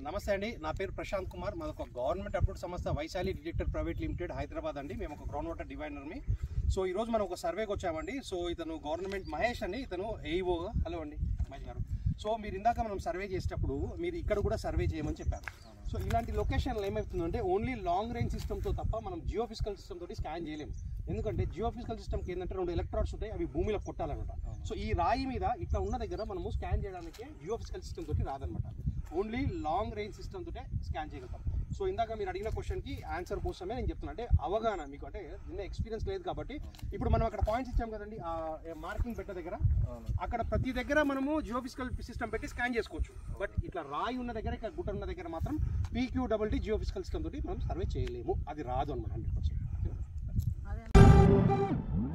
నమస్తే అండి నా పేరు ప్రశాంత్ కుమార్ మాది ఒక గవర్నమెంట్ అప్రూవ్ సంస్థ Vaishali detector private limited Hyderabad అండి మేము ఒక గ్రౌండ్ వాటర్ డివైనర్ని సో ఈ రోజు మనం ఒక సర్వేకి వచ్చామండి సో ఇతను గవర్నమెంట్ మహేష్ అని ఇతను ఏఈఓ హలో అండి మహేష్ గారు సో మీరు ఇందాక మనం సర్వే చేసేటప్పుడు మీరు ఇక్కడ కూడా సర్వే చేయమని చెప్పారు సో ఇలాంటి లొకేషన్లు ఏమవుతుందంటే ఓన్లీ లాంగ్ రేంజ్ సిస్టమ్తో తప్ప మనం జియో ఫిజికల్ సిస్టమ్ తోటి స్కాన్ చేయలేము ఎందుకంటే జియో ఫిజికల్ సిస్టమ్కి ఏంటంటే రెండు ఎలక్ట్రాడ్స్ ఉంటాయి అవి భూమిలో కొట్టాలన్నమాట సో ఈ రాయి మీద ఇట్లా ఉన్న దగ్గర మనము స్కాన్ చేయడానికి జియో ఫిజికల్ సిస్టమ్ తోటి రాదనమాట ఓన్లీ లాంగ్ రేంజ్ సిస్టమ్ తోటే స్కాన్ చేయగలుగుతాం సో ఇందాక మీరు అడిగిన క్వశ్చన్కి ఆన్సర్ కోసమే నేను చెప్తున్నా అంటే అవగాహన మీకు అంటే నిన్న ఎక్స్పీరియన్స్ లేదు కాబట్టి ఇప్పుడు మనం అక్కడ పాయింట్స్ ఇచ్చాం కదండి ఆ మార్కింగ్ పెట్ట దగ్గర అక్కడ ప్రతి దగ్గర మనము జియో ఫిజికల్ సిస్టమ్ పెట్టి స్కాన్ చేసుకోవచ్చు బట్ ఇట్లా రాయి ఉన్న దగ్గర ఇక్కడ గుట్ట ఉన్న దగ్గర మాత్రం P Q double T geo physical system తోటి మనం సర్వే చేయలేము అది రాదు అనమాట హండ్రెడ్ పర్సెంట్